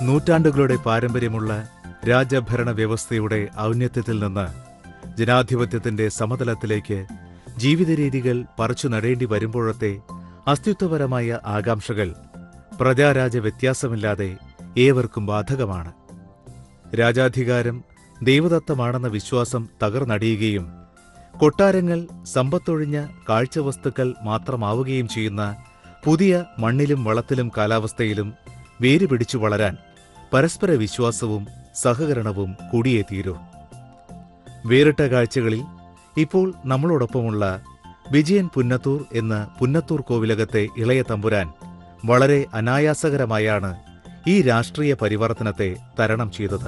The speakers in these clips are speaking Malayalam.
നൂറ്റാണ്ടുകളുടെ പാരമ്പര്യമുള്ള രാജഭരണ വ്യവസ്ഥയുടെ ഔന്നത്യത്തിൽ നിന്ന് ജനാധിപത്യത്തിന്റെ സമതലത്തിലേക്ക് ജീവിതരീതികൾ പറിച്ചു നടേണ്ടി വരുമ്പോഴത്തെ അസ്തിത്വപരമായ ആകാംക്ഷകൾ പ്രജാരാജ വ്യത്യാസമില്ലാതെ ഏവർക്കും ബാധകമാണ് രാജാധികാരം ദൈവദത്തമാണെന്ന വിശ്വാസം തകർന്നടിയുകയും കൊട്ടാരങ്ങൾ സമ്പത്തൊഴിഞ്ഞ കാഴ്ചവസ്തുക്കൾ മാത്രമാവുകയും ചെയ്യുന്ന പുതിയ മണ്ണിലും വളത്തിലും കാലാവസ്ഥയിലും വേര് പിടിച്ചു വളരാൻ പരസ്പര വിശ്വാസവും സഹകരണവും കൂടിയേ തീരൂ വേറിട്ട കാഴ്ചകളിൽ ഇപ്പോൾ നമ്മളോടൊപ്പമുള്ള വിജയൻ പുന്നത്തൂർ എന്ന പുന്നത്തൂർ കോവിലകത്തെ ഇളയ തമ്പുരാൻ വളരെ അനായാസകരമായാണ് ഈ രാഷ്ട്രീയ പരിവർത്തനത്തെ തരണം ചെയ്തത്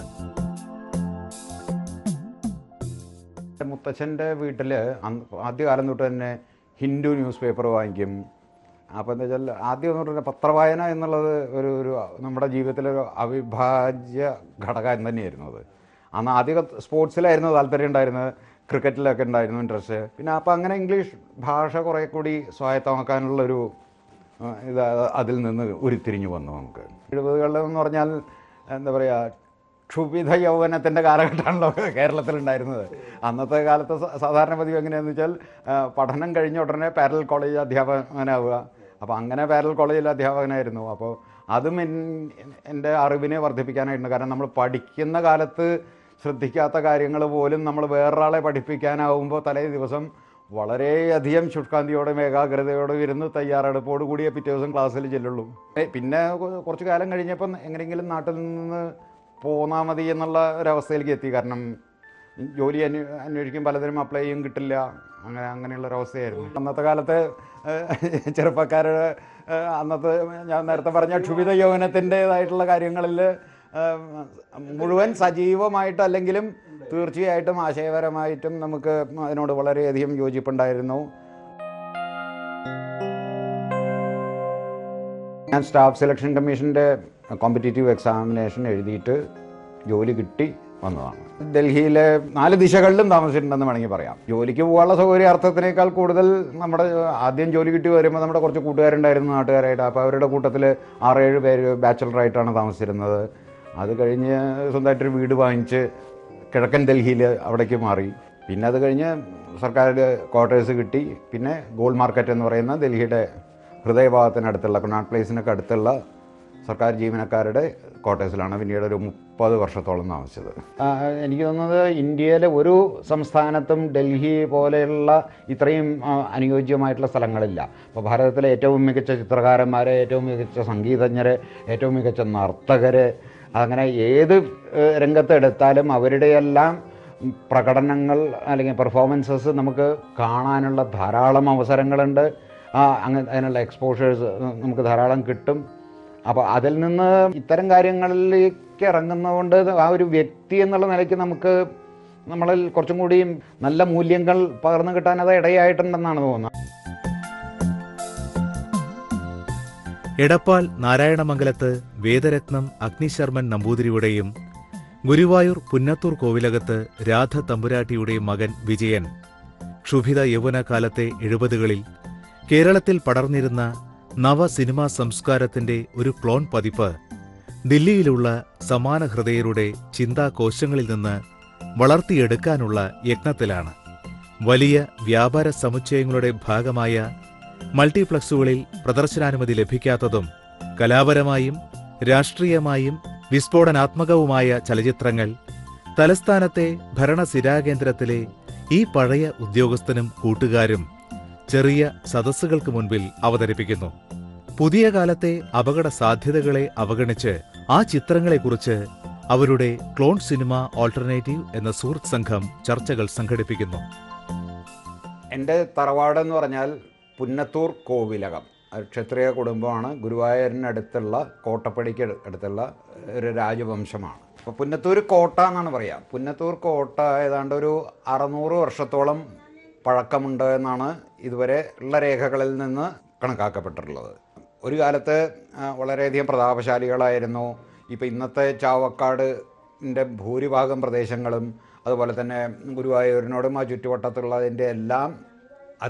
മുത്തച്ഛൻ്റെ വീട്ടിൽ ആദ്യകാലം തൊട്ട് തന്നെ ഹിന്ദു ന്യൂസ് പേപ്പർ വാങ്ങിക്കും അപ്പോൾ എന്താ വെച്ചാൽ ആദ്യം എന്ന് പറഞ്ഞാൽ പത്രവായന എന്നുള്ളത് ഒരു ഒരു നമ്മുടെ ജീവിതത്തിലെ ഒരു അവിഭാജ്യ ഘടകം തന്നെയായിരുന്നു അത് അന്ന് ആദ്യം സ്പോർട്സിലായിരുന്നു താല്പര്യം ഉണ്ടായിരുന്നത് ക്രിക്കറ്റിലൊക്കെ ഉണ്ടായിരുന്നു ഇൻട്രസ്റ്റ് പിന്നെ അപ്പോൾ അങ്ങനെ ഇംഗ്ലീഷ് ഭാഷ കുറേ കൂടി സ്വായത്തമാക്കാനുള്ളൊരു ആ, ഇത് അതിൽ നിന്ന് ഉരുത്തിരിഞ്ഞു വന്നു നമുക്ക് എഴുപതുകളിലെന്ന് പറഞ്ഞാൽ എന്താ പറയുക ക്ഷുഭിത യൗവനത്തിൻ്റെ കാലഘട്ടമാണല്ലോ കേരളത്തിലുണ്ടായിരുന്നത് അന്നത്തെ കാലത്ത് സ- സാധാരണ പതിവ് എങ്ങനെയാണെന്ന് വെച്ചാൽ ആ, പഠനം കഴിഞ്ഞ ഉടനെ പാരൽ കോളേജ് അധ്യാപകനാവുക അപ്പോൾ അങ്ങനെ പാരൽ കോളേജിൽ അധ്യാപകനായിരുന്നു അപ്പോൾ അതും എൻ- എൻ്റെ അറിവിനെ വർദ്ധിപ്പിക്കാനായിട്ടുണ്ട് കാരണം നമ്മൾ പഠിക്കുന്ന കാലത്ത് ശ്രദ്ധിക്കാത്ത കാര്യങ്ങൾ പോലും നമ്മൾ വേറൊരാളെ പഠിപ്പിക്കാനാവുമ്പോൾ തലേ ദിവസം വളരെയധികം ശുഷ്കാന്തിയോടും ഏകാഗ്രതയോടും ഇരുന്ന് തയ്യാറെടുപ്പോട് കൂടിയേ പിറ്റേ ദിവസം ക്ലാസ്സിൽ ചെല്ലുള്ളൂ ഏ, പിന്നെ കൊ- കുറച്ച് കാലം കഴിഞ്ഞപ്പം എങ്ങനെയെങ്കിലും നാട്ടിൽ നിന്ന് പോന്നാൽ മതി എന്നുള്ള ഒരവസ്ഥയിലേക്ക് എത്തി കാരണം ജോലി അന്വ അന്വേഷിക്കും പലതിനും അപ്ലൈ ചെയ്യും കിട്ടില്ല അങ്ങനെ അങ്ങനെയുള്ള ഒരവസ്ഥയായിരുന്നു അന്നത്തെ കാലത്ത് ഏഹ്, ചെറുപ്പക്കാരുടെ ഏഹ്, അന്നത്തെ ഞാൻ നേരത്തെ പറഞ്ഞ ക്ഷുഭിത യൗവനത്തിൻ്റെതായിട്ടുള്ള കാര്യങ്ങളിൽ ഏഹ്, മുഴുവൻ സജീവമായിട്ട് അല്ലെങ്കിലും തീർച്ചയായിട്ടും ആശയപരമായിട്ടും നമുക്ക് അതിനോട് വളരെയധികം യോജിപ്പുണ്ടായിരുന്നു ഞാൻ സ്റ്റാഫ് സെലക്ഷൻ കമ്മീഷൻ്റെ കോമ്പറ്റേറ്റീവ് എക്സാമിനേഷൻ എഴുതിയിട്ട് ജോലി കിട്ടി വന്നതാണ് ഡൽഹിയിലെ നാല് ദിശകളിലും താമസിച്ചിട്ടുണ്ടെന്ന് വേണമെങ്കിൽ പറയാം ജോലിക്ക് പോകാനുള്ള സൗകര്യ അർത്ഥത്തിനേക്കാൾ കൂടുതൽ നമ്മുടെ ആദ്യം ജോലി കിട്ടി വരുമ്പോൾ നമ്മുടെ കുറച്ച് കൂട്ടുകാരുണ്ടായിരുന്നു നാട്ടുകാരായിട്ട് അപ്പോൾ അവരുടെ കൂട്ടത്തിൽ ആറേഴ് പേര് ബാച്ചലറായിട്ടാണ് താമസിച്ചിരുന്നത് അത് കഴിഞ്ഞ് സ്വന്തമായിട്ടൊരു വീട് വാങ്ങിച്ച് കിഴക്കൻ ഡൽഹിയിൽ അവിടേക്ക് മാറി പിന്നെ അത് കഴിഞ്ഞ് സർക്കാർ ക്വാർട്ടേഴ്സ് കിട്ടി പിന്നെ ഗോൾഡ് മാർക്കറ്റ് എന്ന് പറയുന്ന ഡൽഹിയുടെ ഹൃദയഭാഗത്തിനടുത്തുള്ള കൊണാട്ട് പ്ലേസിനൊക്കെ അടുത്തുള്ള സർക്കാർ ജീവനക്കാരുടെ ക്വാർട്ടേഴ്സിലാണ് പിന്നീട് ഒരു മുപ്പത് വർഷത്തോളം താമസിച്ചത് ആ, എനിക്ക് തോന്നുന്നത് ഇന്ത്യയിലെ ഒരു സംസ്ഥാനത്തും ഡൽഹി പോലെയുള്ള ഇത്രയും ആ, അനുയോജ്യമായിട്ടുള്ള സ്ഥലങ്ങളില്ല അപ്പോൾ ഭാരതത്തിലെ ഏറ്റവും മികച്ച ചിത്രകാരന്മാരെ ഏറ്റവും മികച്ച സംഗീതജ്ഞരെ ഏറ്റവും മികച്ച നർത്തകരെ അങ്ങനെ ഏത് ഏഹ്, രംഗത്തെടുത്താലും അവരുടെയെല്ലാം പ്രകടനങ്ങൾ അല്ലെങ്കിൽ പെർഫോമൻസസ് നമുക്ക് കാണാനുള്ള ധാരാളം അവസരങ്ങളുണ്ട് ആ അങ്ങനെ അതിനുള്ള എക്സ്പോഷേഴ്സ് നമുക്ക് ധാരാളം കിട്ടും അപ്പോൾ അതിൽ നിന്ന് ഇത്തരം കാര്യങ്ങളിലേക്ക് ഇറങ്ങുന്നതുകൊണ്ട് ആ ഒരു വ്യക്തി എന്നുള്ള നിലയ്ക്ക് നമുക്ക് നമ്മളിൽ കുറച്ചും കൂടിയും നല്ല മൂല്യങ്ങൾ പകർന്നു കിട്ടാൻ അത് ഇടയായിട്ടുണ്ടെന്നാണ് തോന്നുന്നത് എടപ്പാൾ നാരായണമംഗലത്ത് വേദരത്നം അഗ്നിശർമ്മൻ നമ്പൂതിരിയുടെയും ഗുരുവായൂർ പുന്നത്തൂർ കോവിലകത്ത് രാധ തമ്പുരാട്ടിയുടെയും മകൻ വിജയൻ ക്ഷുഭിത യൗവനകാലത്തെ എഴുപതുകളിൽ കേരളത്തിൽ പടർന്നിരുന്ന നവ സിനിമാ സംസ്കാരത്തിന്റെ ഒരു ക്ലോൺ പതിപ്പ് ദില്ലിയിലുള്ള സമാന ഹൃദയരുടെ ചിന്താകോശങ്ങളിൽ നിന്ന് വളർത്തിയെടുക്കാനുള്ള യത്നത്തിലാണ് വലിയ വ്യാപാര സമുച്ചയങ്ങളുടെ ഭാഗമായ മൾട്ടിപ്ലക്സുകളിൽ പ്രദർശനാനുമതി ലഭിക്കാത്തതും കലാപരമായും രാഷ്ട്രീയമായും വിസ്ഫോടനാത്മകവുമായ ചലച്ചിത്രങ്ങൾ തലസ്ഥാനത്തെ ഭരണസിരാകേന്ദ്രത്തിലെ ഈ പഴയ ഉദ്യോഗസ്ഥനും കൂട്ടുകാരും ചെറിയ സദസ്സുകൾക്ക് മുൻപിൽ അവതരിപ്പിക്കുന്നു പുതിയ കാലത്തെ അപകട സാധ്യതകളെ അവഗണിച്ച് ആ ചിത്രങ്ങളെക്കുറിച്ച് അവരുടെ ക്ലോൺ സിനിമ ഓൾട്ടർനേറ്റീവ് എന്ന സുഹൃത്ത് സംഘം ചർച്ചകൾ സംഘടിപ്പിക്കുന്നു എൻ്റെ തറവാട് എന്ന് പറഞ്ഞാൽ പുന്നത്തൂർ കോവിലകം ഒരു ക്ഷത്രിയ കുടുംബമാണ് ഗുരുവായൂരിനടുത്തുള്ള കോട്ടപ്പടിക്ക് അടു- അടുത്തുള്ള ഒരു രാജവംശമാണ് അപ്പോൾ പുന്നത്തൂർ കോട്ട എന്നാണ് പറയുക പുന്നത്തൂർ കോട്ട ഏതാണ്ട് ഒരു അറുന്നൂറ് വർഷത്തോളം പഴക്കമുണ്ട് എന്നാണ് ഇതുവരെ ഉള്ള രേഖകളിൽ നിന്ന് കണക്കാക്കപ്പെട്ടിട്ടുള്ളത് ഒരു കാലത്ത് ആ, വളരെയധികം പ്രതാപശാലികളായിരുന്നു ഇപ്പോൾ ഇന്നത്തെ ചാവക്കാടിൻ്റെ ഭൂരിഭാഗം പ്രദേശങ്ങളും അതുപോലെ തന്നെ ഗുരുവായൂരിനോടും ആ ചുറ്റുവട്ടത്തുള്ളതിൻ്റെ എല്ലാം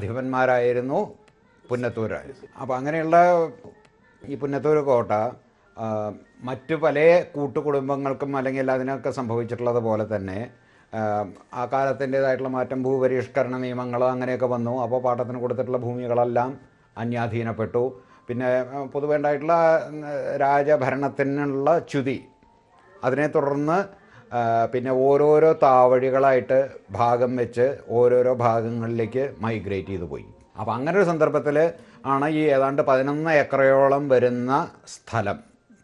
അധിപന്മാരായിരുന്നു പുന്നത്തൂർ അപ്പോൾ അങ്ങനെയുള്ള ഈ പുന്നത്തൂർ കോട്ട ആ, മറ്റു പല കൂട്ടുകുടുംബങ്ങൾക്കും അല്ലെങ്കിൽ അതിനൊക്കെ സംഭവിച്ചിട്ടുള്ളത് പോലെ തന്നെ ആ, ആ കാലത്തിൻ്റേതായിട്ടുള്ള മാറ്റം ഭൂപരിഷ്കരണ നിയമങ്ങൾ അങ്ങനെയൊക്കെ വന്നു അപ്പോൾ പാട്ടത്തിന് കൊടുത്തിട്ടുള്ള ഭൂമികളെല്ലാം അന്യാധീനപ്പെട്ടു പിന്നെ ആ, പൊതുവെ ഉണ്ടായിട്ടുള്ള ഉം, രാജഭരണത്തിനുള്ള ച്യുതി അതിനെ തുടർന്ന് ആ, പിന്നെ ഓരോരോ താവഴികളായിട്ട് ഭാഗം വെച്ച് ഓരോരോ ഭാഗങ്ങളിലേക്ക് മൈഗ്രേറ്റ് ചെയ്തു പോയി അപ്പോൾ അങ്ങനെ ഒരു സന്ദർഭത്തിൽ ആണ് ഈ ഏതാണ്ട് പതിനൊന്ന് ഏക്കറയോളം വരുന്ന സ്ഥലം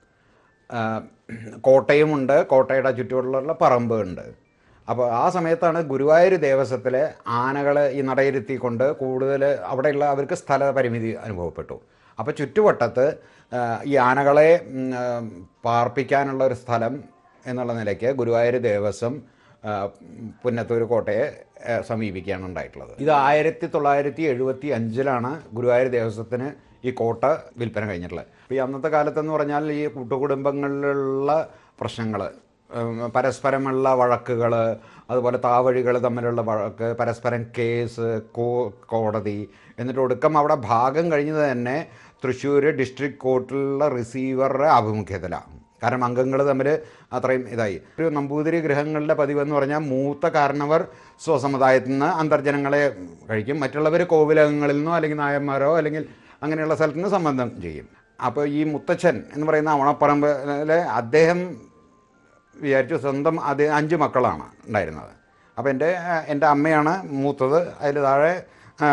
ആ, കോട്ടയുമുണ്ട് കോട്ടയുടെ ചുറ്റുമുള്ള പറമ്പ് ഉണ്ട് അപ്പോൾ ആ സമയത്താണ് ഗുരുവായൂർ ദേവസ്വത്തിലെ ആനകളെ ഈ നടയിരുത്തിക്കൊണ്ട് കൂടുതൽ അവിടെയുള്ള അവർക്ക് സ്ഥല പരിമിതി അനുഭവപ്പെട്ടു അപ്പോൾ ചുറ്റുവട്ടത്ത് ആ, ഈ ആനകളെ ഉം, ആ, പാർപ്പിക്കാനുള്ള ഒരു സ്ഥലം എന്നുള്ള നിലയ്ക്ക് ഗുരുവായൂർ ദേവസ്വം ആ, പുന്നത്തൂർ കോട്ടയെ ആ, സമീപിക്കുകയാണ് ഉണ്ടായിട്ടുള്ളത് ഇത് ആയിരത്തി തൊള്ളായിരത്തി എഴുപത്തി അഞ്ചിലാണ് ഗുരുവായൂർ ദേവസ്വത്തിന് ഈ കോട്ട വിൽപ്പന കഴിഞ്ഞിട്ടുള്ളത് അപ്പോൾ ഈ അന്നത്തെ കാലത്തെന്ന് പറഞ്ഞാൽ ഈ കൂട്ടുകുടുംബങ്ങളിലുള്ള പ്രശ്നങ്ങൾ പരസ്പരമുള്ള വഴക്കുകൾ അതുപോലെ താവഴികൾ തമ്മിലുള്ള വഴക്ക് പരസ്പരം കേസ് കോ കോടതി എന്നിട്ട് ഒടുക്കം അവിടെ ഭാഗം കഴിഞ്ഞത് തന്നെ തൃശ്ശൂർ ഡിസ്ട്രിക്ട് കോർട്ടിലുള്ള റിസീവറുടെ ആഭിമുഖ്യത്തിലാണ് കാരണം അംഗങ്ങൾ തമ്മിൽ അത്രയും ഇതായി ഒരു നമ്പൂതിരി ഗൃഹങ്ങളുടെ പതിവെന്ന് പറഞ്ഞാൽ മൂത്ത കാരണവർ സ്വസമുദായത്തിൽ നിന്ന് അന്തർജനങ്ങളെ കഴിക്കും മറ്റുള്ളവർ കോവിലകങ്ങളിൽ നിന്നോ അല്ലെങ്കിൽ നായന്മാരോ അല്ലെങ്കിൽ അങ്ങനെയുള്ള സ്ഥലത്ത് നിന്ന് സംബന്ധം ചെയ്യും അപ്പോൾ ഈ മുത്തച്ഛൻ എന്ന് പറയുന്ന ഓണപ്പറമ്പിലെ അദ്ദേഹം വിചാരിച്ചു സ്വന്തം അത് അഞ്ച് മക്കളാണ് ഉണ്ടായിരുന്നത് അപ്പോൾ എൻ്റെ എൻ്റെ അമ്മയാണ് മൂത്തത് അതിൽ താഴെ ആ,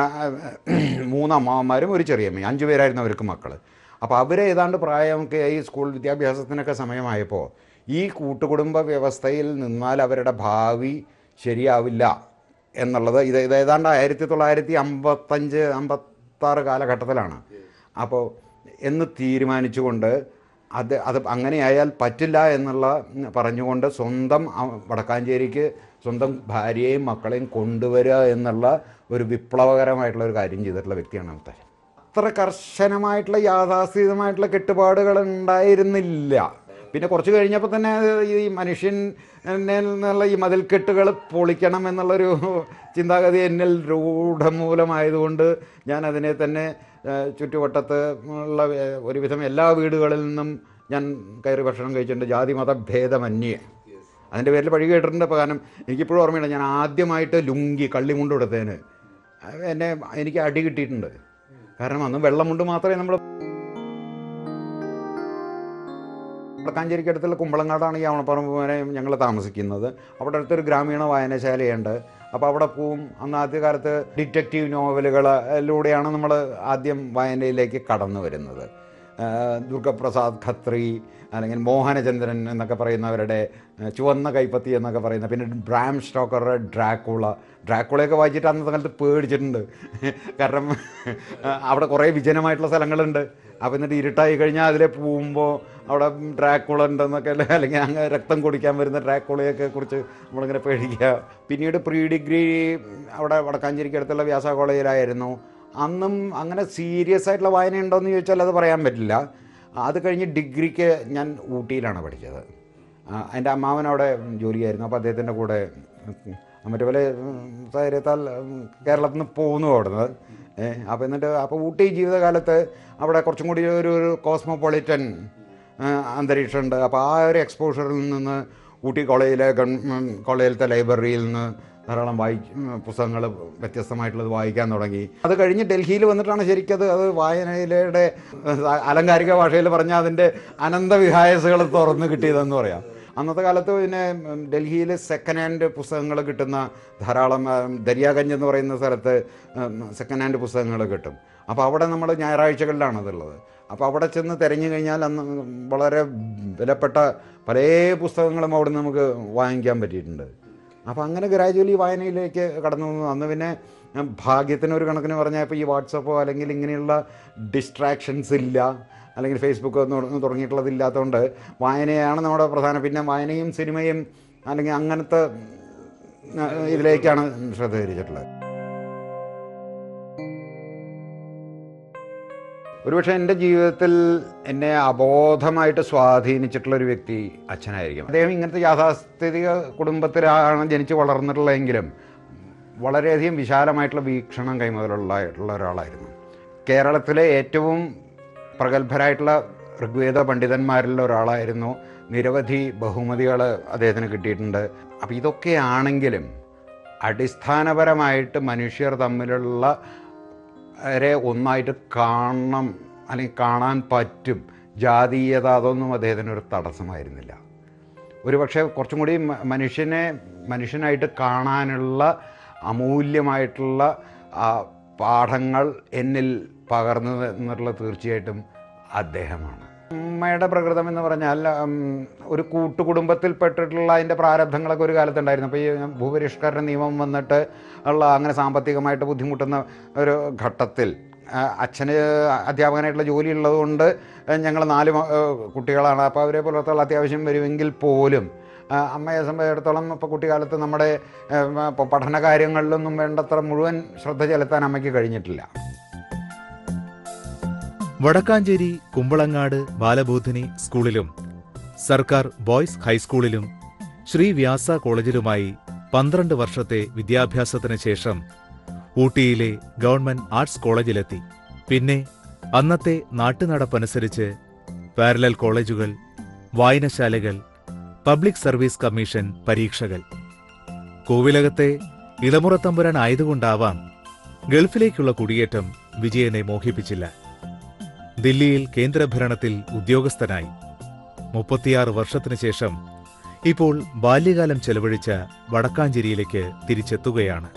മൂന്ന് അമ്മാവന്മാരും ഒരു ചെറിയമ്മയും അഞ്ച് പേരായിരുന്നു അവർക്ക് മക്കൾ അപ്പോൾ അവരെ ഏതാണ്ട് പ്രായമൊക്കെ ഈ സ്കൂൾ വിദ്യാഭ്യാസത്തിനൊക്കെ സമയമായപ്പോൾ ഈ കൂട്ടുകുടുംബ വ്യവസ്ഥയിൽ നിന്നാൽ അവരുടെ ഭാവി ശരിയാവില്ല എന്നുള്ളത് ഇത് ഇത് ഏതാണ്ട് ആയിരത്തി തൊള്ളായിരത്തി അമ്പത്തഞ്ച് അമ്പത്താറ് കാലഘട്ടത്തിലാണ് അപ്പോൾ എന്ന് തീരുമാനിച്ചുകൊണ്ട് അത് അത് അങ്ങനെയായാൽ പറ്റില്ല എന്നുള്ള ഉം, പറഞ്ഞുകൊണ്ട് സ്വന്തം അ- വടക്കാഞ്ചേരിക്ക് സ്വന്തം ഭാര്യയെയും മക്കളെയും കൊണ്ടുവരിക എന്നുള്ള ഒരു വിപ്ലവകരമായിട്ടുള്ള ഒരു കാര്യം ചെയ്തിട്ടുള്ള വ്യക്തിയാണ് മുത്തശ്ശൻ അത്ര കർശനമായിട്ടുള്ള യാഥാസ്ഥിതമായിട്ടുള്ള കെട്ടുപാടുകൾ ഉണ്ടായിരുന്നില്ല പിന്നെ കുറച്ച് കഴിഞ്ഞപ്പോൾ തന്നെ അത് ഈ മനുഷ്യൻ എന്നുള്ള ഈ മതിൽക്കെട്ടുകൾ പൊളിക്കണം എന്നുള്ളൊരു ചിന്താഗതി എന്നിൽ രൂഢമൂലമായതുകൊണ്ട് ഞാൻ അതിനെ തന്നെ ആ, ചുറ്റുവട്ടത്ത് ഉള്ള ഏ, ഒരുവിധം എല്ലാ വീടുകളിൽ നിന്നും ഞാൻ കയറി ഭക്ഷണം കഴിച്ചിട്ടുണ്ട് ജാതി മത ഭേദമന്യേ അതിൻ്റെ പേരിൽ പഴി കേട്ടിട്ടുണ്ട് അപ്പോൾ കാരണം എനിക്കിപ്പോഴും ഓർമ്മയുണ്ട് ഞാൻ ആദ്യമായിട്ട് ലുങ്കി കള്ളിമുണ്ട് കൊടുത്തതിന് അത് എന്നെ എനിക്ക് അടി കിട്ടിയിട്ടുണ്ട് കാരണം അന്ന് വെള്ളമുണ്ട് മാത്രമേ നമ്മൾ വടക്കാഞ്ചേരിക്ക് അടുത്തുള്ള കുമ്പളങ്ങാടാണ് ഈ ആവണപ്പറമ്പ് വരെ ഞങ്ങൾ താമസിക്കുന്നത് അവിടെ അടുത്തൊരു ഗ്രാമീണ വായനശാലയുണ്ട് അപ്പോൾ അവിടെ പോവും അന്ന് ആദ്യകാലത്ത് ഡിറ്റക്റ്റീവ് നോവലുകളിലൂടെയാണ് നമ്മൾ ആദ്യം വായനയിലേക്ക് കടന്നു വരുന്നത് ആ, ദുർഗപ്രസാദ് ഖത്രി അല്ലെങ്കിൽ മോഹനചന്ദ്രൻ എന്നൊക്കെ പറയുന്നവരുടെ ആ, ചുവന്ന കൈപ്പത്തി എന്നൊക്കെ പറയുന്ന പിന്നെ ബ്രാം സ്റ്റോക്കറുടെ ഡ്രാക്കുള ഡ്രാക്കുളയൊക്കെ വായിച്ചിട്ട് അന്നത്തെ കാലത്ത് പേടിച്ചിട്ടുണ്ട് കാരണം ആ, അവിടെ കുറേ വിജനമായിട്ടുള്ള സ്ഥലങ്ങളുണ്ട് അപ്പോൾ എന്നിട്ട് ഇരുട്ടായി കഴിഞ്ഞാൽ അതിലെ പോകുമ്പോൾ അവിടെ ഡ്രാക്കുള ഉണ്ടെന്നൊക്കെ അല്ലെ അല്ലെങ്കിൽ അങ്ങ് രക്തം കുടിക്കാൻ വരുന്ന ഡ്രാക്കുളയൊക്കെ കുറിച്ച് നമ്മളിങ്ങനെ പേടിക്കുക പിന്നീട് പ്രീ ഡിഗ്രി അവിടെ വടക്കാഞ്ചേരിക്ക് അടുത്തുള്ള വ്യാസ കോളേജിലായിരുന്നു അന്നും അങ്ങനെ സീരിയസ് ആയിട്ടുള്ള വായന ഉണ്ടോയെന്ന് ചോദിച്ചാൽ അത് പറയാൻ പറ്റില്ല അത് കഴിഞ്ഞ് ഡിഗ്രിക്ക് ഞാൻ ഊട്ടിയിലാണ് പഠിച്ചത് ആ, എൻ്റെ അമ്മാവൻ അവിടെ ജോലിയായിരുന്നു അപ്പോൾ അദ്ദേഹത്തിൻ്റെ കൂടെ ഉം, മറ്റു പല ഉം, സാഹചര്യത്താൽ ഉം, കേരളത്തിൽ നിന്ന് പോകുന്നു അവിടുന്ന് ഏഹ് അപ്പോൾ എന്നിട്ട് അപ്പോൾ ഊട്ടി ജീവിതകാലത്ത് അവിടെ കുറച്ചും കൂടി ഒരു ഒരു കോസ്മോപൊളിറ്റൻ അന്തരീക്ഷമുണ്ട് അപ്പോൾ ആ ഒരു എക്സ്പോഷറിൽ നിന്ന് ഊട്ടി കോളേജിലെ ഗവൺമെൻറ് കോളേജിലത്തെ ലൈബ്രറിയിൽ നിന്ന് ധാരാളം വായി പുസ്തകങ്ങൾ വ്യത്യസ്തമായിട്ടുള്ളത് വായിക്കാൻ തുടങ്ങി അത് കഴിഞ്ഞ് ഡൽഹിയിൽ വന്നിട്ടാണ് ശരിക്കത് അത് വായനയിലൂടെ അലങ്കാരിക ഭാഷയിൽ പറഞ്ഞാൽ അതിൻ്റെ അനന്തവിഹായസുകൾ തുറന്ന് കിട്ടിയതെന്ന് പറയാം അന്നത്തെ കാലത്ത് പിന്നെ ഉം, ഡൽഹിയിൽ സെക്കൻഡ് ഹാൻഡ് പുസ്തകങ്ങൾ കിട്ടുന്ന ധാരാളം ഉം, ദരിയാഗഞ്ച് എന്ന് പറയുന്ന സ്ഥലത്ത് സെക്കൻഡ് ഹാൻഡ് പുസ്തകങ്ങൾ കിട്ടും അപ്പോൾ അവിടെ നമ്മൾ ഞായറാഴ്ചകളിലാണ് അതുള്ളത് അപ്പോൾ അവിടെ ചെന്ന് തിരഞ്ഞു കഴിഞ്ഞാൽ അന്ന് വളരെ വിലപ്പെട്ട പല പുസ്തകങ്ങളും അവിടെ നമുക്ക് വാങ്ങിക്കാൻ പറ്റിയിട്ടുണ്ട് അപ്പോൾ അങ്ങനെ ഗ്രാജുവലി വായനയിലേക്ക് കടന്നു വന്നു അന്ന് പിന്നെ ഉം, ഭാഗ്യത്തിന് ഒരു കണക്കിന് പറഞ്ഞാൽ ഇപ്പോൾ ഈ വാട്സപ്പോ അല്ലെങ്കിൽ ഇങ്ങനെയുള്ള ഡിസ്ട്രാക്ഷൻസ് ഇല്ല അല്ലെങ്കിൽ ഫേസ്ബുക്ക് ഒന്നും തുടങ്ങിയിട്ടുള്ളത് ഇല്ലാത്തതുകൊണ്ട് വായനയാണ് നമ്മുടെ പ്രധാന പിന്നെ വായനയും സിനിമയും അല്ലെങ്കിൽ അങ്ങനത്തെ ഉം, ഇതിലേക്കാണ് ശ്രദ്ധ തിരിച്ചിട്ടുള്ളത് ഒരുപക്ഷെ എൻ്റെ ജീവിതത്തിൽ എന്നെ അബോധമായിട്ട് സ്വാധീനിച്ചിട്ടുള്ള ഒരു വ്യക്തി അച്ഛനായിരിക്കും അദ്ദേഹം ഇങ്ങനത്തെ യാഥാസ്ഥിതിക കുടുംബത്തിലാണ് ജനിച്ച് വളർന്നിട്ടുള്ളതെങ്കിലും വളരെയധികം വിശാലമായിട്ടുള്ള വീക്ഷണം കൈമുതലുള്ള ഉള്ള ഒരാളായിരുന്നു കേരളത്തിലെ ഏറ്റവും പ്രഗത്ഭരായിട്ടുള്ള ഋഗ്വേദ പണ്ഡിതന്മാരിൽ ഒരാളായിരുന്നു നിരവധി ബഹുമതികൾ അദ്ദേഹത്തിന് കിട്ടിയിട്ടുണ്ട് അപ്പോൾ ഇതൊക്കെയാണെങ്കിലും അടിസ്ഥാനപരമായിട്ട് മനുഷ്യർ തമ്മിലുള്ള വരെ ഒന്നായിട്ട് കാണണം അല്ലെങ്കിൽ കാണാൻ പറ്റും ജാതീയത അതൊന്നും അദ്ദേഹത്തിന് ഒരു തടസ്സമായിരുന്നില്ല ഒരുപക്ഷെ കുറച്ചും കൂടി മ- മനുഷ്യനെ മനുഷ്യനായിട്ട് കാണാനുള്ള അമൂല്യമായിട്ടുള്ള ആ, പാഠങ്ങൾ എന്നിൽ പകർന്നത് എന്നുള്ള തീർച്ചയായിട്ടും അദ്ദേഹമാണ് അമ്മയുടെ പ്രകൃതം എന്ന് പറഞ്ഞാൽ ഉം, ഒരു കൂട്ടുകുടുംബത്തിൽപ്പെട്ടിട്ടുള്ള അതിൻ്റെ പ്രാരബ്ധങ്ങളൊക്കെ ഒരു കാലത്തുണ്ടായിരുന്നു അപ്പോൾ ഈ ഭൂപരിഷ്കരണ നിയമം വന്നിട്ട് ഉള്ള അങ്ങനെ സാമ്പത്തികമായിട്ട് ബുദ്ധിമുട്ടുന്ന ഒരു ഘട്ടത്തിൽ ആ, അച്ഛന് അധ്യാപകനായിട്ടുള്ള ജോലി ഉള്ളതുകൊണ്ട് ഞങ്ങൾ നാല് മ- ഏ, കുട്ടികളാണ് അപ്പോൾ അവരെ പുലർത്തുള്ള അത്യാവശ്യം വരുമെങ്കിൽ പോലും ആ, അമ്മയെ സംബന്ധിച്ചിടത്തോളം ഇപ്പോൾ കുട്ടിക്കാലത്ത് നമ്മുടെ ഏ, ഇപ്പോൾ പഠന കാര്യങ്ങളിലൊന്നും വേണ്ടത്ര മുഴുവൻ ശ്രദ്ധ ചെലുത്താൻ അമ്മയ്ക്ക് കഴിഞ്ഞിട്ടില്ല വടക്കാഞ്ചേരി കുമ്പളങ്ങാട് ബാലബോധിനി സ്കൂളിലും സർക്കാർ ബോയ്സ് ഹൈസ്കൂളിലും ശ്രീ വ്യാസ കോളേജിലുമായി പന്ത്രണ്ട് വർഷത്തെ വിദ്യാഭ്യാസത്തിന് ശേഷം ഊട്ടിയിലെ ഗവൺമെന്റ് ആർട്സ് കോളേജിലെത്തി പിന്നെ അന്നത്തെ നാട്ടുനടപ്പനുസരിച്ച് പാരലൽ കോളേജുകൾ വായനശാലകൾ പബ്ലിക് സർവീസ് കമ്മീഷൻ പരീക്ഷകൾ കോവിലകത്തെ ഇളമുറത്തമ്പുരാൻ ആയതുകൊണ്ടാവാം ഗൾഫിലേക്കുള്ള കുടിയേറ്റം വിജയനെ മോഹിപ്പിച്ചില്ല ദില്ലിയിൽ കേന്ദ്രഭരണത്തിൽ ഉദ്യോഗസ്ഥനായി മുപ്പത്തിയാറ് വർഷത്തിനു ശേഷം ഇപ്പോൾ ബാല്യകാലം ചെലവഴിച്ച വടക്കാഞ്ചേരിയിലേക്ക് തിരിച്ചെത്തുകയാണ്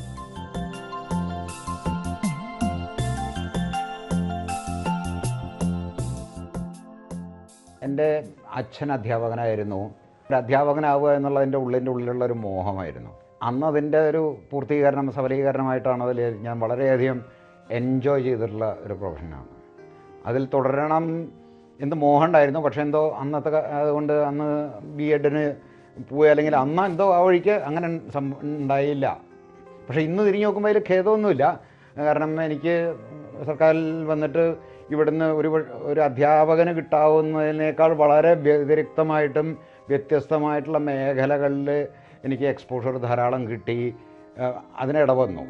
എൻ്റെ അച്ഛൻ അധ്യാപകനായിരുന്നു ഒരു അധ്യാപകനാവുക എന്നുള്ളതിൻ്റെ ഉള്ളിൻ്റെ ഉള്ളിലുള്ള ഒരു മോഹമായിരുന്നു അന്ന് അതിൻ്റെ ഒരു പൂർത്തീകരണം സഫലീകരണമായിട്ടാണ് അതിൽ ഞാൻ വളരെയധികം എൻജോയ് ചെയ്തിട്ടുള്ള ഒരു പ്രൊഫഷനാണ് അതിൽ തുടരണം എന്ന് മോഹം ഉണ്ടായിരുന്നു പക്ഷേ എന്തോ അന്നത്തെ ക- അതുകൊണ്ട് അന്ന് ബി എഡിന് പോയി അല്ലെങ്കിൽ അന്ന് എന്തോ ആ വഴിക്ക് അങ്ങനെ സം- ഉണ്ടായില്ല പക്ഷേ ഇന്ന് തിരിഞ്ഞു നോക്കുമ്പോൾ അതിൽ ഖേദമൊന്നുമില്ല കാരണം എനിക്ക് സർക്കാരിൽ വന്നിട്ട് ഇവിടുന്ന് ഒരു വ- ഒരു അധ്യാപകന് കിട്ടാവുന്നതിനേക്കാൾ വളരെ വ്യതിരിക്തമായിട്ടും വ്യത്യസ്തമായിട്ടുള്ള മേഖലകളിൽ എനിക്ക് എക്സ്പോഷർ ധാരാളം കിട്ടി ഏഹ് അതിനിട വന്നു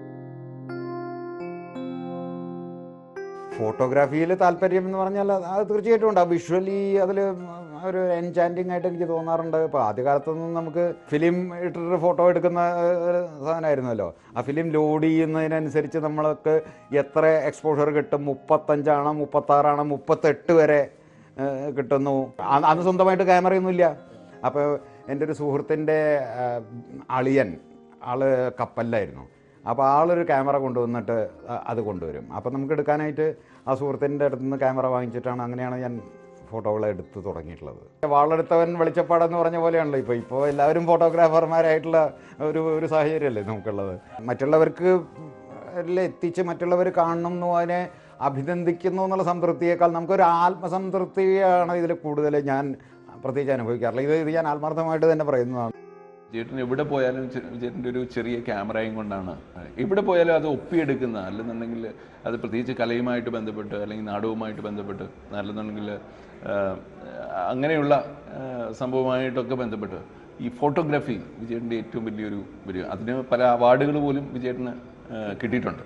ഫോട്ടോഗ്രാഫിയിൽ താല്പര്യം എന്ന് പറഞ്ഞാൽ അത് അത് തീർച്ചയായിട്ടും ഉണ്ട് വിഷ്വലി അതിൽ ഒരു എൻചാൻറ്റിങ് ആയിട്ട് എനിക്ക് തോന്നാറുണ്ട് ഇപ്പോൾ ആദ്യകാലത്തൊന്നും നമുക്ക് ഫിലിം ഇട്ടിട്ട് ഫോട്ടോ എടുക്കുന്ന ഏഹ്, ഒരു സാധനമായിരുന്നല്ലോ ആ ഫിലിം ലോഡ് ചെയ്യുന്നതിനനുസരിച്ച് നമ്മൾക്ക് എത്ര എക്സ്പോഷർ കിട്ടും മുപ്പത്തഞ്ചാണ് മുപ്പത്താറാണ് മുപ്പത്തെട്ട് വരെ ഏഹ്, കിട്ടുന്നു അ- അന്ന് സ്വന്തമായിട്ട് ക്യാമറയൊന്നുമില്ല അപ്പോൾ എൻ്റെ ഒരു സുഹൃത്തിൻ്റെ ഏഹ്, അളിയൻ ആള് കപ്പലിലായിരുന്നു അപ്പോൾ ആളൊരു ക്യാമറ കൊണ്ടുവന്നിട്ട് അ- അത് കൊണ്ടുവരും അപ്പോൾ നമുക്ക് എടുക്കാനായിട്ട് ആ സുഹൃത്തിൻ്റെ അടുത്ത് നിന്ന് ക്യാമറ വാങ്ങിച്ചിട്ടാണ് അങ്ങനെയാണ് ഞാൻ ഫോട്ടോകൾ എടുത്ത് തുടങ്ങിയിട്ടുള്ളത് വാളെടുത്തവൻ വെളിച്ചപ്പാടെന്ന് പറഞ്ഞ പോലെയാണല്ലോ ഇപ്പോൾ ഇപ്പോൾ എല്ലാവരും ഫോട്ടോഗ്രാഫർമാരായിട്ടുള്ള ഒരു ഒരു സാഹചര്യമല്ലേ നമുക്കുള്ളത് മറ്റുള്ളവർക്ക് ല് എത്തിച്ച് മറ്റുള്ളവർ കാണുന്നു അതിനെ അഭിനന്ദിക്കുന്നു എന്നുള്ള സംതൃപ്തിയേക്കാൾ നമുക്കൊരു ആത്മസംതൃപ്തിയാണ് ഇതിൽ കൂടുതൽ ഞാൻ പ്രത്യേകിച്ച് അനുഭവിക്കാറില്ല ഇത് ഇത് ഞാൻ ആത്മാർത്ഥമായിട്ട് തന്നെ പറയുന്നതാണ് ചേട്ടൻ എവിടെ പോയാലും ചെ- ചേട്ടൻ്റെ ഒരു ചെറിയ ക്യാമറയും കൊണ്ടാണ് എവിടെ പോയാലും അത് ഒപ്പിയെടുക്കുന്ന അല്ലെന്നുണ്ടെങ്കിൽ അത് പ്രത്യേകിച്ച് കലയുമായിട്ട് ബന്ധപ്പെട്ട് അല്ലെങ്കിൽ നാടകവുമായിട്ട് ബന്ധപ്പെട്ട് അല്ലെന്നുണ്ടെങ്കിൽ ആ, അങ്ങനെയുള്ള ആ, സംഭവമായിട്ടൊക്കെ ബന്ധപ്പെട്ട് ഈ ഫോട്ടോഗ്രാഫി വിജയേട്ടൻ്റെ ഏറ്റവും വലിയൊരു വലിയ അതിന് പല അവാർഡുകൾ പോലും വിജയേട്ടന് ആ, കിട്ടിയിട്ടുണ്ട്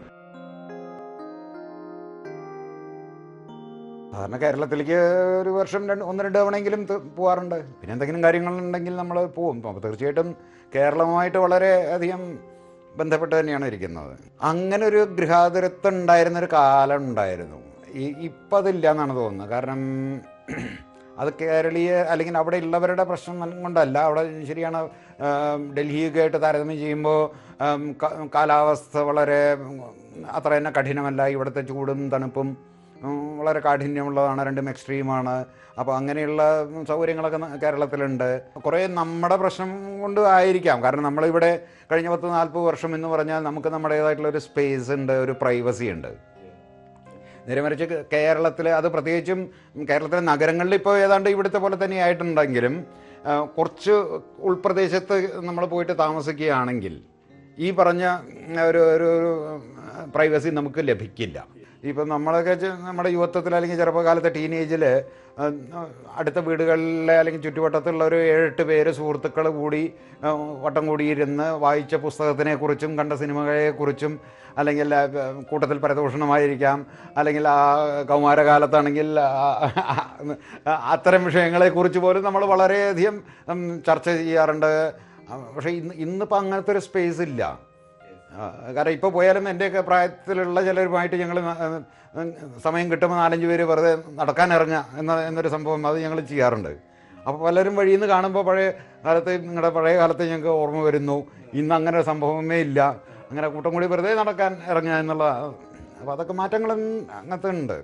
സാധാരണ കേരളത്തിലേക്ക് ഒരു വർഷം രണ്ട് ഒന്ന് രണ്ട് തവണയെങ്കിലും ത- പോവാറുണ്ട് പിന്നെ എന്തെങ്കിലും കാര്യങ്ങളുണ്ടെങ്കിൽ നമ്മൾ പോവും അപ്പോൾ തീർച്ചയായിട്ടും കേരളവുമായിട്ട് വളരെ അധികം ബന്ധപ്പെട്ട് തന്നെയാണ് ഇരിക്കുന്നത് അങ്ങനെ ഒരു ഗൃഹാതുരത്വം ഉണ്ടായിരുന്ന ഒരു കാലം ഉണ്ടായിരുന്നു ഈ ഇപ്പം അതില്ല എന്നാണ് തോന്നുന്നത് കാരണം അത് കേരളീയ അല്ലെങ്കിൽ അവിടെ ഉള്ളവരുടെ പ്രശ്നം കൊണ്ടല്ല അവിടെ ശരിയാണ് ആം, ഡൽഹിയൊക്കെ ആയിട്ട് താരതമ്യം ചെയ്യുമ്പോൾ ആം, ക- കാലാവസ്ഥ വളരെ ഉം, അത്ര തന്നെ കഠിനമല്ല ഇവിടുത്തെ ചൂടും തണുപ്പും ഉം, വളരെ കാഠിന്യമുള്ളതാണ് രണ്ടും എക്സ്ട്രീമാണ് അപ്പോൾ അങ്ങനെയുള്ള സൗകര്യങ്ങളൊക്കെ ന- കേരളത്തിലുണ്ട് കുറേ നമ്മുടെ പ്രശ്നം കൊണ്ട് ആയിരിക്കാം കാരണം നമ്മളിവിടെ കഴിഞ്ഞ പത്ത് നാൽപ്പത് വർഷം എന്ന് പറഞ്ഞാൽ നമുക്ക് നമ്മുടേതായിട്ടുള്ള ഒരു സ്പേസ് ഉണ്ട് ഒരു പ്രൈവസി ഉണ്ട് നേരെ മറിച്ച് കേരളത്തിൽ അത് പ്രത്യേകിച്ചും കേരളത്തിലെ നഗരങ്ങളിൽ ഇപ്പോൾ ഏതാണ്ട് ഇവിടുത്തെ പോലെ തന്നെ ആയിട്ടുണ്ടെങ്കിലും ആ, കുറച്ച് ഉൾപ്രദേശത്ത് നമ്മൾ പോയിട്ട് താമസിക്കുകയാണെങ്കിൽ ഈ പറഞ്ഞ ഒരു ഒരു പ്രൈവസി നമുക്ക് ലഭിക്കില്ല ഇപ്പം നമ്മളൊക്കെ ചെ- നമ്മുടെ യുവത്വത്തിൽ അല്ലെങ്കിൽ ചെറുപ്പകാലത്തെ ടീനേജിൽ അടുത്ത വീടുകളിലെ അല്ലെങ്കിൽ ചുറ്റുവട്ടത്തുള്ള ഒരു ഏഴെട്ട് പേര് സുഹൃത്തുക്കൾ കൂടി ആ, വട്ടം കൂടിയിരുന്ന് വായിച്ച പുസ്തകത്തിനെക്കുറിച്ചും കണ്ട സിനിമകളെക്കുറിച്ചും അല്ലെങ്കിൽ ആ, കൂട്ടത്തിൽ പരദൂഷണമായിരിക്കാം അല്ലെങ്കിൽ ആ കൗമാരകാലത്താണെങ്കിൽ ആ, ആ, അത്തരം വിഷയങ്ങളെക്കുറിച്ച് പോലും നമ്മൾ വളരെയധികം ഉം, ചർച്ച ചെയ്യാറുണ്ട് ആ, പക്ഷേ ഇന്ന് ഇന്നിപ്പോൾ അങ്ങനത്തെ ഒരു സ്പേസ് ഇല്ല ആ, കാരണം ഇപ്പോൾ പോയാലും എൻ്റെയൊക്കെ പ്രായത്തിലുള്ള ചിലരുമായിട്ട് ഞങ്ങൾ സമയം കിട്ടുമ്പോൾ നാലഞ്ച് പേര് വെറുതെ നടക്കാൻ ഇറങ്ങുക എന്ന എന്നൊരു സംഭവം അത് ഞങ്ങൾ ചെയ്യാറുണ്ട് അപ്പോൾ പലരും വഴിയിൽ നിന്ന് കാണുമ്പോൾ പഴയ കാലത്ത് നിങ്ങളുടെ പഴയ കാലത്ത് ഞങ്ങൾക്ക് ഓർമ്മ വരുന്നു ഇന്ന് അങ്ങനെ ഒരു സംഭവമേ ഇല്ല അങ്ങനെ കൂട്ടം കൂടി വെറുതെ നടക്കാൻ ഇറങ്ങുക എന്നുള്ള അപ്പോൾ അതൊക്കെ മാറ്റങ്ങളും അങ്ങനത്തെ ഉണ്ട്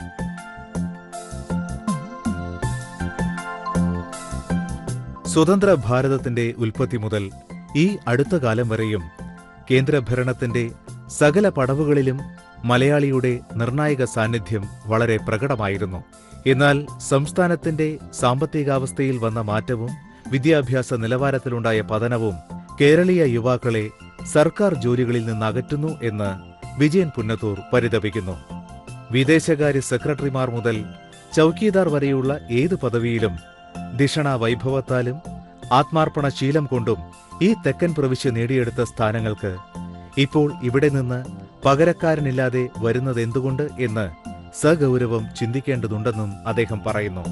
സ്വതന്ത്ര ഭാരതത്തിന്റെ ഉൽപ്പത്തി മുതൽ ഈ അടുത്ത കാലം വരെയും കേന്ദ്രഭരണത്തിന്റെ സകല പടവുകളിലും മലയാളിയുടെ നിർണായക സാന്നിധ്യം വളരെ പ്രകടമായിരുന്നു എന്നാൽ സംസ്ഥാനത്തിന്റെ സാമ്പത്തികാവസ്ഥയിൽ വന്ന മാറ്റവും വിദ്യാഭ്യാസ നിലവാരത്തിലുണ്ടായ പതനവും കേരളീയ യുവാക്കളെ സർക്കാർ ജോലികളിൽ നിന്ന് അകറ്റുന്നു എന്ന് വിജയൻ പുന്നത്തൂർ പരിതപിക്കുന്നു വിദേശകാര്യ സെക്രട്ടറിമാർ മുതൽ ചൌക്കീദാർ വരെയുള്ള ഏത് പദവിയിലും ധിഷണ വൈഭവത്താലും ആത്മാർപ്പണ ശീലം കൊണ്ടും ഈ തെക്കൻ പ്രവിശ്യ നേടിയെടുത്ത സ്ഥാനങ്ങൾക്ക് ഇപ്പോൾ ഇവിടെ നിന്ന് പകരക്കാരനില്ലാതെ വരുന്നതെന്തുകൊണ്ട് എന്ന് സഗൗരവം ചിന്തിക്കേണ്ടതുണ്ടെന്നും അദ്ദേഹം പറയുന്നു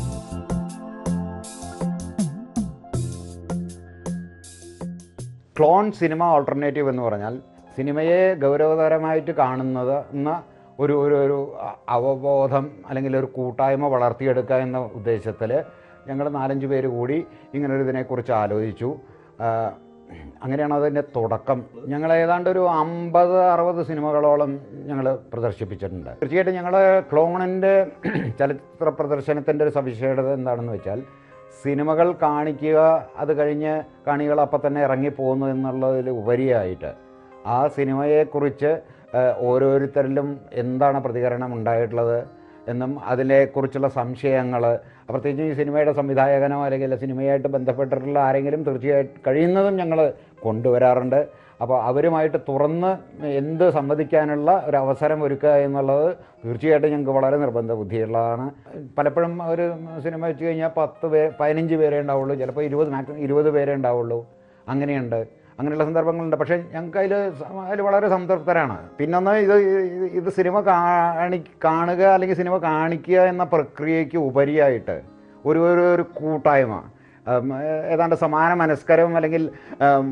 ക്ലോൺ സിനിമ ഓൾട്ടർനേറ്റീവ് എന്ന് പറഞ്ഞാൽ സിനിമയെ ഗൗരവതരമായിട്ട് കാണുന്നത് എന്ന ഒരു ഒരു ഒരു അ- അവബോധം അല്ലെങ്കിൽ ഒരു കൂട്ടായ്മ വളർത്തിയെടുക്കുക എന്ന ഉദ്ദേശത്തിൽ ഞങ്ങൾ നാലഞ്ച് പേര് കൂടി ഇങ്ങനൊരു ഇതിനെക്കുറിച്ച് ആലോചിച്ചു ആ, അങ്ങനെയാണ് അതിൻ്റെ തുടക്കം ഞങ്ങൾ ഏതാണ്ട് ഒരു അമ്പത് അറുപത് സിനിമകളോളം ഞങ്ങൾ പ്രദർശിപ്പിച്ചിട്ടുണ്ട് തീർച്ചയായിട്ടും ഞങ്ങൾ ക്ലോണിൻ്റെ ചലച്ചിത്ര പ്രദർശനത്തിൻ്റെ ഒരു സവിശേഷത എന്താണെന്ന് വെച്ചാൽ സിനിമകൾ കാണിക്കുക അത് കഴിഞ്ഞ് കാണികൾ അപ്പം തന്നെ ഇറങ്ങിപ്പോകുന്നു എന്നുള്ളതിൽ ഉപരിയായിട്ട് ആ സിനിമയെക്കുറിച്ച് ഏഹ്, ഓരോരുത്തരിലും എന്താണ് പ്രതികരണം ഉണ്ടായിട്ടുള്ളത് എന്നും അതിനെക്കുറിച്ചുള്ള സംശയങ്ങൾ പ്രത്യേകിച്ച് ഈ സിനിമയുടെ സംവിധായകനോ അല്ലെങ്കിൽ സിനിമയായിട്ട് ബന്ധപ്പെട്ടിട്ടുള്ള ആരെങ്കിലും തീർച്ചയായിട്ടും കഴിയുന്നതും ഞങ്ങൾ കൊണ്ടുവരാറുണ്ട് അപ്പോൾ അവരുമായിട്ട് തുറന്ന് എന്ത് സംവദിക്കാനുള്ള ഒരു അവസരം ഒരുക്കുക എന്നുള്ളത് തീർച്ചയായിട്ടും ഞങ്ങൾക്ക് വളരെ നിർബന്ധ ബുദ്ധിയുള്ളതാണ് പലപ്പോഴും ഒരു സിനിമ വെച്ച് കഴിഞ്ഞാൽ പത്ത് പേ പതിനഞ്ച് പേരേ ഉണ്ടാവുള്ളൂ ചിലപ്പോൾ ഇരുപത് മാക്സിമം ഇരുപത് പേരേ ഉണ്ടാവുള്ളൂ അങ്ങനെയുണ്ട് അങ്ങനെയുള്ള സന്ദർഭങ്ങളുണ്ട് പക്ഷേ ഞങ്ങൾക്ക് അതിൽ അതിൽ വളരെ സംതൃപ്തരാണ് പിന്നൊന്ന് ഇത് ഇത് ഇത് സിനിമ കാണി കാണുക അല്ലെങ്കിൽ സിനിമ കാണിക്കുക എന്ന പ്രക്രിയയ്ക്ക് ഉപരിയായിട്ട് ഒരു ഒരു ഒരു കൂട്ടായ്മ ഉം, ഏതാണ്ട് സമാന മനസ്കരവും അല്ലെങ്കിൽ ഉം,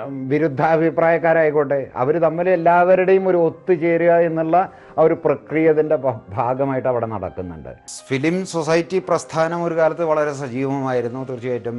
വിരുദ്ധാഭിപ്രായക്കാരായിക്കോട്ടെ അവർ തമ്മിൽ എല്ലാവരുടെയും ഒരു ഒത്തുചേരുക എന്നുള്ള ആ ഒരു പ്രക്രിയ ഇതിൻ്റെ ഭാഗമായിട്ട് അവിടെ നടക്കുന്നുണ്ട് ഫിലിം സൊസൈറ്റി പ്രസ്ഥാനം ഒരു കാലത്ത് വളരെ സജീവമായിരുന്നു തീർച്ചയായിട്ടും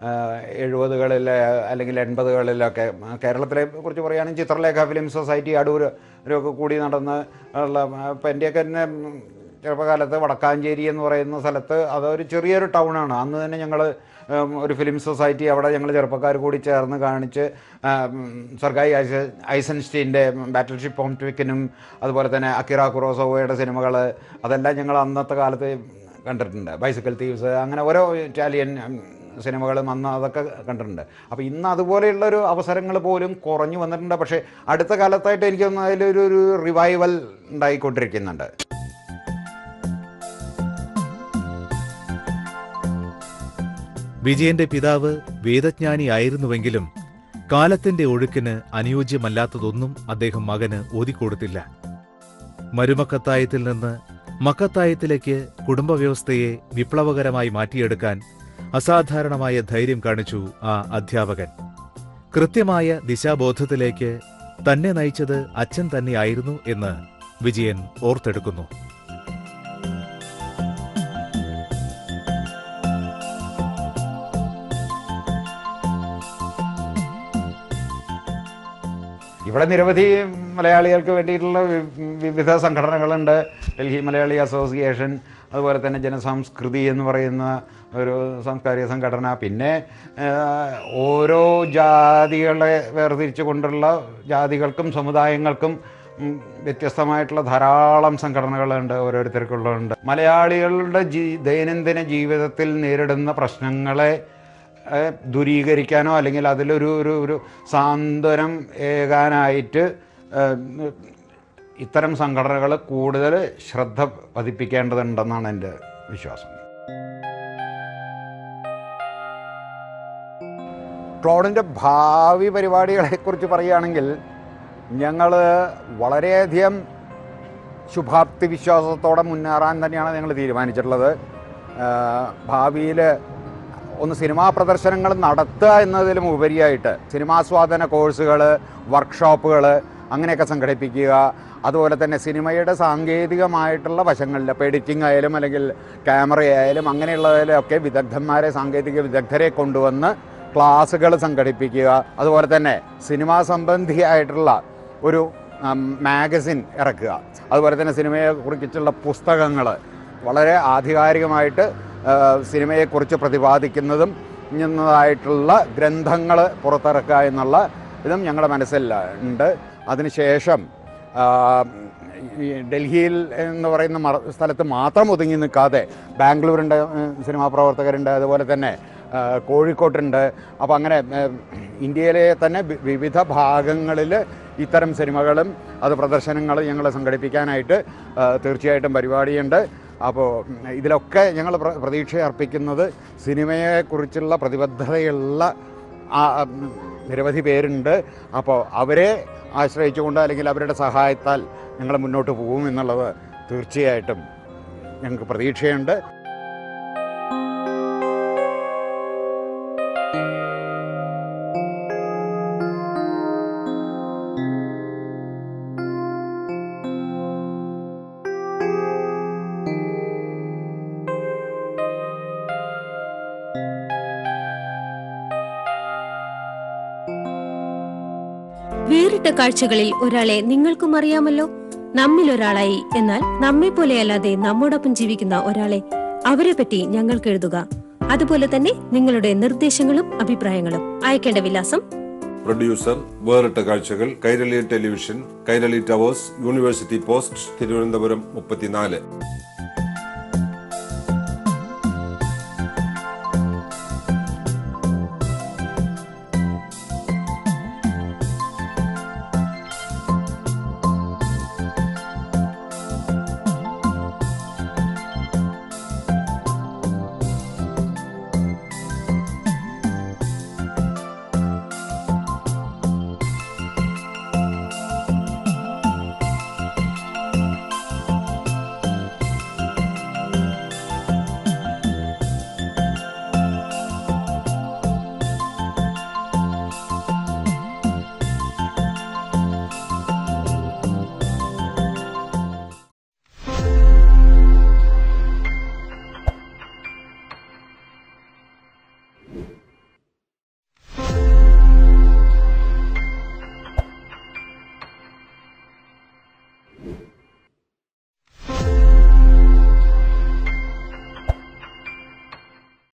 എഴുപതുകളിൽ അല്ലെങ്കിൽ എൺപതുകളിലൊക്കെ കേരളത്തിലെ കുറിച്ച് പറയുകയാണെങ്കിൽ ചിത്രലേഖ ഫിലിം സൊസൈറ്റി അടൂർ ഒക്കെ കൂടി നടന്ന് ഉള്ള ഇപ്പം എൻ്റെയൊക്കെ തന്നെ ഉം, ചെറുപ്പകാലത്ത് വടക്കാഞ്ചേരി എന്ന് പറയുന്ന സ്ഥലത്ത് അതൊരു ചെറിയൊരു ടൗണാണ് അന്ന് തന്നെ ഞങ്ങൾ ഒരു ഫിലിം സൊസൈറ്റി അവിടെ ഞങ്ങൾ ചെറുപ്പക്കാർ കൂടി ചേർന്ന് കാണിച്ച് ഉം, സർഗായി ഐസ ഐസൻസ്റ്റീൻ്റെ ബാറ്റിൽ ഷിപ്പ് ഹോം ട്വിക്കിനും അതുപോലെ തന്നെ അക്കിറ കുറോസോവയുടെ സിനിമകൾ അതെല്ലാം ഞങ്ങൾ അന്നത്തെ കാലത്ത് കണ്ടിട്ടുണ്ട് ബൈസിക്കൽ തീവ്സ് അങ്ങനെ ഓരോ ഇറ്റാലിയൻ ഉം, സിനിമകളും അന്ന് അതൊക്കെ കണ്ടിട്ടുണ്ട് അപ്പോൾ ഇന്ന് അതുപോലെയുള്ളൊരു അവസരങ്ങൾ പോലും കുറഞ്ഞു വന്നിട്ടുണ്ട് പക്ഷേ അടുത്ത കാലത്തായിട്ട് എനിക്ക് തോന്നുന്നു അതിലൊരു ഒരു റിവൈവൽ ഉണ്ടായിക്കൊണ്ടിരിക്കുന്നുണ്ട് വിജയന്റെ പിതാവ് വേദജ്ഞാനിയായിരുന്നുവെങ്കിലും കാലത്തിന്റെ ഒഴുക്കിന് അനുയോജ്യമല്ലാത്തതൊന്നും അദ്ദേഹം മകന് ഓതിക്കൊടുത്തില്ല മരുമക്കത്തായത്തിൽ നിന്ന് മക്കത്തായത്തിലേക്ക് കുടുംബവ്യവസ്ഥയെ വിപ്ലവകരമായി മാറ്റിയെടുക്കാൻ അസാധാരണമായ ധൈര്യം കാണിച്ചു ആ അധ്യാപകൻ കൃത്യമായ ദിശാബോധത്തിലേക്ക് തന്നെ നയിച്ചത് അച്ഛൻ തന്നെയായിരുന്നു എന്ന് വിജയൻ ഓർത്തെടുക്കുന്നു ഇവിടെ നിരവധി മലയാളികൾക്ക് വേണ്ടിയിട്ടുള്ള വി- വിവിധ സംഘടനകളുണ്ട് ഡൽഹി മലയാളി അസോസിയേഷൻ അതുപോലെ തന്നെ ജനസംസ്കൃതി എന്ന് പറയുന്ന ഒരു സാംസ്കാരിക സംഘടന പിന്നെ ആ, ഓരോ ജാതികളെ വേർതിരിച്ചു കൊണ്ടുള്ള ജാതികൾക്കും സമുദായങ്ങൾക്കും ഉം, വ്യത്യസ്തമായിട്ടുള്ള ധാരാളം സംഘടനകളുണ്ട് ഓരോരുത്തർക്കുള്ളതുണ്ട് മലയാളികളുടെ ജീ ദൈനംദിന ജീവിതത്തിൽ നേരിടുന്ന പ്രശ്നങ്ങളെ ഏഹ് ദൂരീകരിക്കാനോ അല്ലെങ്കിൽ അതിലൊരു ഒരു ഒരു സാന്ത്വനം ഏകാനായിട്ട് ഏഹ് ഇത്തരം സംഘടനകൾ കൂടുതൽ ശ്രദ്ധ പതിപ്പിക്കേണ്ടതുണ്ടെന്നാണ് എൻ്റെ വിശ്വാസം ക്ലോണിൻ്റെ ഭാവി പരിപാടികളെക്കുറിച്ച് പറയുകയാണെങ്കിൽ ഞങ്ങൾ വളരെയധികം ശുഭാപ്തി വിശ്വാസത്തോടെ മുന്നേറാൻ തന്നെയാണ് ഞങ്ങൾ തീരുമാനിച്ചിട്ടുള്ളത് ഭാവിയിൽ ഒന്ന് സിനിമാ പ്രദർശനങ്ങൾ നടത്തുക എന്നതിലും ഉപരിയായിട്ട് സിനിമാസ്വാദന കോഴ്സുകൾ വർക്ക്ഷോപ്പുകൾ അങ്ങനെയൊക്കെ സംഘടിപ്പിക്കുക അതുപോലെ തന്നെ സിനിമയുടെ സാങ്കേതികമായിട്ടുള്ള വശങ്ങളിൽ ഇപ്പോൾ എഡിറ്റിംഗ് ആയാലും അല്ലെങ്കിൽ ക്യാമറ ആയാലും അങ്ങനെയുള്ളതിലൊക്കെ വിദഗ്ധന്മാരെ സാങ്കേതിക വിദഗ്ധരെ കൊണ്ടുവന്ന് ക്ലാസ്സുകൾ സംഘടിപ്പിക്കുക അതുപോലെ തന്നെ സിനിമാ സംബന്ധിയായിട്ടുള്ള ഒരു മാഗസിൻ ഇറക്കുക അതുപോലെ തന്നെ സിനിമയെ കുറിച്ചുള്ള പുസ്തകങ്ങൾ വളരെ ആധികാരികമായിട്ട് ആ, സിനിമയെക്കുറിച്ച് പ്രതിപാദിക്കുന്നതും ഇങ്ങനതായിട്ടുള്ള ഗ്രന്ഥങ്ങൾ പുറത്തിറക്കുക എന്നുള്ള ഇതും ഞങ്ങളുടെ മനസ്സിൽ ഉണ്ട് അതിനുശേഷം ആ, ഈ ഡൽഹിയിൽ എന്ന് പറയുന്ന മറ സ്ഥലത്ത് മാത്രം ഒതുങ്ങി നിൽക്കാതെ ബാംഗ്ലൂരുണ്ട് ഉം, സിനിമാ പ്രവർത്തകരുണ്ട് അതുപോലെ തന്നെ ആ, കോഴിക്കോട്ടുണ്ട് അപ്പോൾ അങ്ങനെ ഉം, ഇന്ത്യയിലെ തന്നെ വി- വിവിധ ഭാഗങ്ങളിൽ ഇത്തരം സിനിമകളും അത് പ്രദർശനങ്ങൾ ഞങ്ങൾ സംഘടിപ്പിക്കാനായിട്ട് ആ, തീർച്ചയായിട്ടും പരിപാടിയുണ്ട് അപ്പോൾ ഉം, ഇതിലൊക്കെ ഞങ്ങൾ പ്ര- പ്രതീക്ഷ അർപ്പിക്കുന്നത് സിനിമയെക്കുറിച്ചുള്ള പ്രതിബദ്ധതയുള്ള ആ, ഉം, നിരവധി പേരുണ്ട് അപ്പോൾ അവരെ ആശ്രയിച്ചുകൊണ്ട് അല്ലെങ്കിൽ അവരുടെ സഹായത്താൽ ഞങ്ങൾ മുന്നോട്ട് പോകും എന്നുള്ളത് തീർച്ചയായിട്ടും ഞങ്ങൾക്ക് പ്രതീക്ഷയുണ്ട് വേറിട്ട കാഴ്ചകളിൽ ഒരാളെ നിങ്ങൾക്കും അറിയാമല്ലോ നമ്മിൽ ഒരാളായി എന്നാൽ നമ്മെ പോലെയല്ലാതെ നമ്മോടൊപ്പം ജീവിക്കുന്ന ഒരാളെ അവരെ പറ്റി ഞങ്ങൾക്ക് എഴുതുക അതുപോലെ തന്നെ നിങ്ങളുടെ നിർദ്ദേശങ്ങളും അഭിപ്രായങ്ങളും അയക്കേണ്ട വിലാസം പ്രൊഡ്യൂസർ വേറിട്ട കാഴ്ചകൾ Kairali television Kairali towers university post Thiruvananthapuram മുപ്പത്തിനാല്